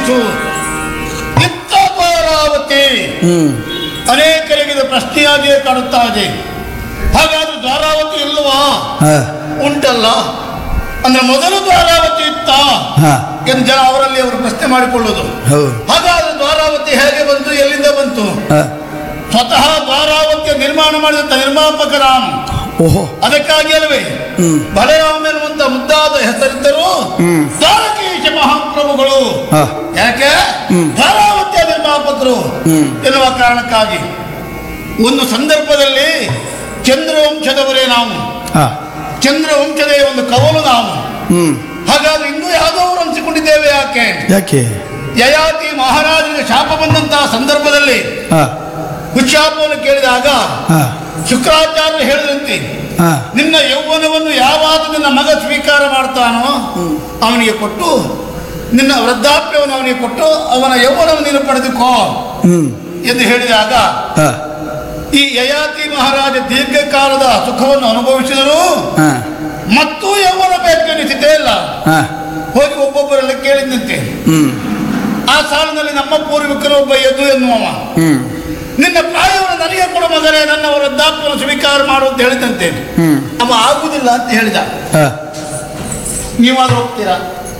ಆಯಿತು ಇತ್ತ ದ್ವಾರಾವತಿ ಹ್ಮ್ ಅನೇಕರಿಗೆ ಇದು ಪ್ರಶ್ನೆಯಾಗಿಯೇ ಕಾಡುತ್ತಾ ಇದೆ ಹಾಗಾದ್ರೆ ದ್ವಾರಾವತಿ ಇಲ್ಲವಾ ಹಾ ಉಂಟಲ್ಲ ಅಂದ್ರೆ ಮೊದಲು ದ್ವಾರಾವತಿ ಇತ್ತ ಹಾ ಎಂದು ಜನ ಅವರಲ್ಲಿ ಅವರು ಪ್ರಶ್ನೆ ಮಾಡಿಕೊಳ್ಳುವುದು ಹೌದು ಹಾಗಾದ್ರೆ ದ್ವಾರಾವತಿ ಹೇಗೆ ಬಂತು ಎಲ್ಲಿಂದ ಬಂತು ಹಾ ಸ್ವತಃ ದ್ವಾರಾವತಿಯ ನಿರ್ಮಾಣ ಮಾಡಿದಂತ ನಿರ್ಮಾಪಕ ರಾಮ್ ಓಹೋ ಅದಕ್ಕಾಗಿ ಅಲ್ವೇ ಹ್ಮ್ ಬಲರಾಮ್ ಎನ್ನುವಂತ ಮುದ್ದಾದ ಹೆಸರಿದ್ದರು ಹ್ಮ್. ದ್ವಾರಕೀಶ ಮಹಾಪ್ರಭುಗಳು ಹಾ ಯಾಕೆ ಹ್ಮ್. ಧಾರಾವತಿಯ ನಿರ್ಮಾಪಕರು ಹ್ಮ್. ಎನ್ನುವ ಕಾರಣಕ್ಕಾಗಿ ಒಂದು ಸಂದರ್ಭದಲ್ಲಿ ಚಂದ್ರವಂಶದವರೇ ನಾವು ಹಾ ಚಂದ್ರವಂಶದ ಒಂದು ಕವಲು ನಾವು ಹ್ಮ್ ಹಾಗಾದ್ರೆ ಇನ್ನೂ ಯಾವುದವರು ಅನಿಸಿಕೊಂಡಿದ್ದೇವೆ ಯಾಕೆ ಯಾಕೆ ಯಯಾತಿ ಮಹಾರಾಜನಿಗೆ ಶಾಪ ಬಂದಂತಹ ಸಂದರ್ಭದಲ್ಲಿ ಹಾ ಹುಚ್ಚಾಪವನ್ನು ಕೇಳಿದಾಗ ಹಾ ಶುಕ್ರಾಚಾರ್ಯರು ಹೇಳಿದಂತೆ ಹಾ ನಿನ್ನ ಯೌವನವನ್ನು ಯಾವಾಗ ನಿನ್ನ ಮಗ ಸ್ವೀಕಾರ ಮಾಡ್ತಾನೋ ಅವನಿಗೆ ಕೊಟ್ಟು ನಿನ್ನ ವೃದ್ಧಾಪ್ಯವನ್ನು ಅವನಿಗೆ ಕೊಟ್ಟು ಅವನ ಯೌವನವನ್ನು ನೀನು ಪಡೆದುಕೋ ಹ್ಮ್ ಎಂದು ಹೇಳಿದಾಗ ಹಾ ಈ ಯಯಾತಿ ಮಹಾರಾಜ ದೀರ್ಘಕಾಲದ ಸುಖವನ್ನು ಅನುಭವಿಸಿದರು ಹಾ ಮತ್ತು ಯೌವನ ಬೇಕೆನಿಸಿತೇ ಇಲ್ಲ ಹಾ ಹೋಗಿ ಒಬ್ಬೊಬ್ಬರೆಲ್ಲ ಕೇಳಿದಂತೆ ಹ್ಮ್ ಆ ಸಾಲಿನಲ್ಲಿ ನಮ್ಮ ಪೂರ್ವಿಕರು ಒಬ್ಬ ಎದ್ದು ಎನ್ನುವವ ಹ್ಮ್ ನಿನ್ನ ಪ್ರಾಯವನ್ನು ನನಗೆ ಕೊಡು ಮಗನೇ ನನ್ನ ವೃದ್ಧಾಪ್ಯವನ್ನು ಸ್ವೀಕಾರ ಮಾಡು ಅಂತ ಹೇಳಿದಂತೆ ಹ್ಮ್ ಅವ ಆಗುವುದಿಲ್ಲ ಅಂತ ಹೇಳಿದ ಹಾ ನೀವಾದ್ರೂ ಹೋಗ್ತೀರಾ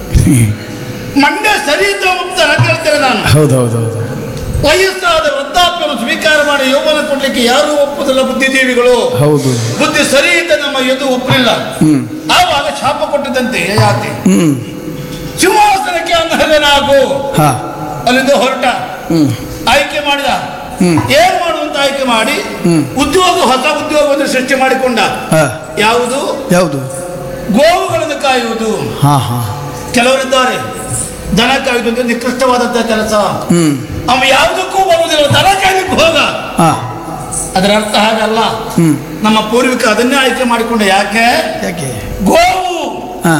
ಮಂಡ್ಯ ಸರಿ ಅಂತ ಹೋಗ್ತಾರ ಅಂತ ಹೇಳ್ತೇನೆ ನಾನು ಹೌದು ಹೌದು ಹೌದು ವಯಸ್ಸಾದ ವೃದ್ಧಾಪ್ಯವನ್ನು ಸ್ವೀಕಾರ ಮಾಡಿ ಯೌವನ ಕೊಡ್ಲಿಕ್ಕೆ ಯಾರೂ ಒಪ್ಪುದಿಲ್ಲ ಬುದ್ಧಿಜೀವಿಗಳು ಹೌದು ಬುದ್ಧಿ ಸರಿ ಅಂತ ನಮ್ಮ ಎದು ಒಪ್ಪಲಿಲ್ಲ ಹ್ಮ್ ಆವಾಗ ಶಾಪ ಕೊಟ್ಟಿದ್ದಂತೆ ಯಾಕೆ ಹ್ಮ್ ಸಿಂಹಾಸನಕ್ಕೆ ಅನರ್ಹನಾಗು ಹಾ ಅಲ್ಲಿಂದ ಹೊರಟ ಹ್ಮ್ ಆಯ್ಕೆ ಮಾಡಿದ ಹ್ಮ್. ಏನ್ ಮಾಡುವಂತ ಆಯ್ಕೆ ಮಾಡಿ ಹ್ಮ್. ಉದ್ಯೋಗ ಹೊಸ ಉದ್ಯೋಗವನ್ನು ಸೃಷ್ಟಿ ಮಾಡಿಕೊಂಡ ಹಾ ಯಾವುದು ಯಾವುದು ಗೋವುಗಳನ್ನು ಕಾಯುವುದು ಹಾ ಹಾ ಕೆಲವರಿದ್ದಾರೆ ದನ ಕಾಯುವುದು ಅಂದ್ರೆ ನಿಕೃಷ್ಟವಾದಂತಹ ಕೆಲಸ ಹ್ಮ್ ಅವ ಯಾವುದಕ್ಕೂ ಬರುವುದಿಲ್ಲ ದನ ಕಾಯ್ಲಿಕ್ಕೆ ಹೋಗ ಹಾ ಅದರ ಅರ್ಥ ಹಾಗಲ್ಲ ಹ್ಮ್ ನಮ್ಮ ಪೂರ್ವಿಕ ಅದನ್ನೇ ಆಯ್ಕೆ ಮಾಡಿಕೊಂಡ ಯಾಕೆ ಯಾಕೆ ಗೋವು ಹಾ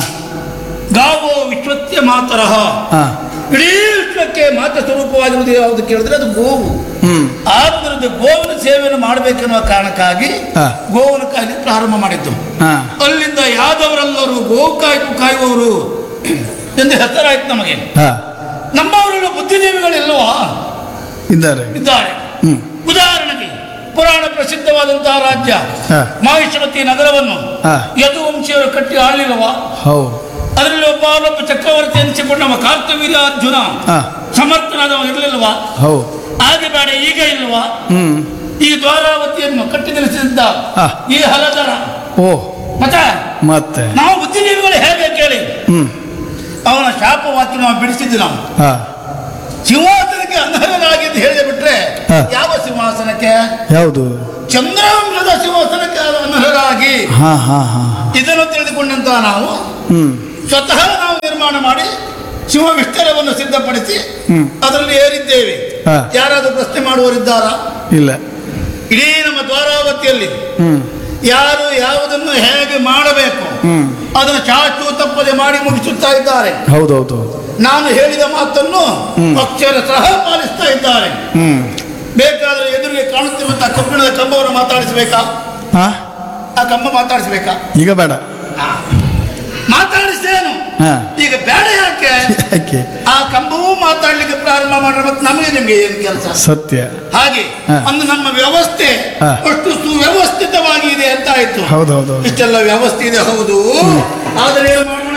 ಗಾವೋ ವಿಶ್ವತ್ಯ ಮಾತರಹ ಹಾ ಇಡೀ ವಿಶ್ವಕ್ಕೆ ಮಾತ ಸ್ವರೂಪವಾಗಿರುವುದು ಯಾವುದು ಕೇಳಿದ್ರೆ ಅದು ಗೋವು ಹ್ಮ್ ಆದ್ದರಿಂದ ಗೋವಿನ ಸೇವೆಯನ್ನು ಮಾಡಬೇಕೆನ್ನುವ ಕಾರಣಕ್ಕಾಗಿ ಹಾ. ಗೋವನ್ನು ಕಾಯ್ಲಿಕ್ಕೆ ಪ್ರಾರಂಭ ಮಾಡಿದ್ದು ಹಾ ಅಲ್ಲಿಂದ ಯಾದವರೆಲ್ಲರೂ ಗೋವು ಕಾಯ್ದು ಕಾಯುವವರು ಎಂದು ಹೆಸರಾಯ್ತು ನಮಗೆ ಹಾ ನಮ್ಮವರೆಲ್ಲ ಬುದ್ಧಿಜೀವಿಗಳಿಲ್ವಾ ಇದ್ದಾರೆ ಇದ್ದಾರೆ ಹ್ಮ್ ಉದಾಹರಣೆಗೆ ಪುರಾಣ ಪ್ರಸಿದ್ಧವಾದಂತಹ ರಾಜ್ಯ ಹಾ. ಮಹಿಷಮತಿ ನಗರವನ್ನು ಹಾ. ಯದುವಂಶಿಯವರು ಕಟ್ಟಿ ಆಳಿಲ್ವಾ ಹೌದು ಅದರಲ್ಲಿ ಒಬ್ಬ ಒಬ್ಬ ಚಕ್ರವರ್ತಿ ಎನಿಸಿಕೊಂಡ ನಮ್ಮ ಕಾರ್ತವೀರ್ಯ ಅರ್ಜುನ ಹಾ ಸಮರ್ಥನಾದವ ಇರಲಿಲ್ವಾ ಹೌದು ಹಾಗೆ ಬೇಡ ಈಗ ಇಲ್ವಾ ಹ್ಮ್ ಈ ದ್ವಾರಾವತಿಯನ್ನು ಕಟ್ಟಿ ನಿಲ್ಲಿಸಿದ್ದ ಹಾ. ಈ ಹಲದರ ಓ ಮತ್ತೆ ಮತ್ತೆ ನಾವು ಬುದ್ಧಿಜೀವಿಗಳು ಹೇಗೆ ಕೇಳಿ ಹ್ಮ್ ಅವನ ಶಾಪವಾಕ್ಯ ನಾವು ಬಿಡಿಸಿದ್ದು ನಾವು ಹಾ ಸಿಂಹಾಸನಕ್ಕೆ ಅನರ್ಹನಾಗಿ ಅಂತ ಹೇಳಿ ಬಿಟ್ರೆ ಹಾ. ಯಾವ ಸಿಂಹಾಸನಕ್ಕೆ ಯಾವುದು ಚಂದ್ರಾಂಶದ ಸಿಂಹಾಸನಕ್ಕೆ ಅನರ್ಹರಾಗಿ ಹಾ ಹಾ ಹಾ ಇದನ್ನು ತಿಳಿದುಕೊಂಡಂತ ನಾವು ಹ್ಮ್ ಸ್ವತಃ ನಾವು ನಿರ್ಮಾಣ ಮಾಡಿ ಸಿಂಹ ವಿಸ್ತಾರವನ್ನು ಸಿದ್ಧಪಡಿಸಿ ಹ್ಮ್. ಅದರಲ್ಲಿ ಏರಿದ್ದೇವೆ ಹಾ. ಯಾರಾದರೂ ಪ್ರಶ್ನೆ ಮಾಡುವವರಿದ್ದಾರಾ ಇಲ್ಲ ಇಡೀ ನಮ್ಮ ದ್ವಾರಾವತಿಯಲ್ಲಿ ಹ್ಮ್ ಯಾರು ಯಾವುದನ್ನು ಹೇಗೆ ಮಾಡಬೇಕು ಹ್ಮ್ ಅದನ್ನು ಚಾಚು ತಪ್ಪದೆ ಮಾಡಿ ಮುಗಿಸುತ್ತಾ ಇದ್ದಾರೆ ಹೌದು ಹೌದು ಹೌದು ನಾನು ಹೇಳಿದ ಮಾತನ್ನು ಅಕ್ಷರ ಸಹ ಪಾಲಿಸ್ತಾ ಇದ್ದಾರೆ ಹ್ಮ್ ಬೇಕಾದ್ರೆ ಎದುರಿಗೆ ಕಾಣುತ್ತಿರುವಂತಹ ಕಬ್ಬಿಣದ ಕಂಬವನ್ನು ಮಾತಾಡಿಸಬೇಕಾ ಹಾ ಆ ಕಂಬ ಮಾತಾಡಿಸಬೇಕಾ ಈಗ ಬೇಡ ಮಾತಾಡಿಸ್ತೇನು ಹಾ ಈಗ ಬೇಡ ಯಾಕೆ ಯಾಕೆ ಆ ಕಂಬವೂ ಮಾತಾಡ್ಲಿಕ್ಕೆ ಪ್ರಾರಂಭ ಮಾಡ್ರೆ ಮತ್ತೆ ನಮಗೆ ನಿಮಗೆ ಏನು ಕೆಲಸ ಸತ್ಯ ಹಾಗೆ ಹಾ. ಅಂದು ನಮ್ಮ ವ್ಯವಸ್ಥೆ ಹಾ. ಅಷ್ಟು ಸುವ್ಯವಸ್ಥಿತವಾಗಿ ಇದೆ ಅಂತ ಆಯ್ತು ಹೌದು ಹೌದು ಹೌದು ಇಷ್ಟೆಲ್ಲ ವ್ಯವಸ್ಥೆ ಇದೆ ಹೌದು ಆದರೆ ಏನು ಮಾಡುವ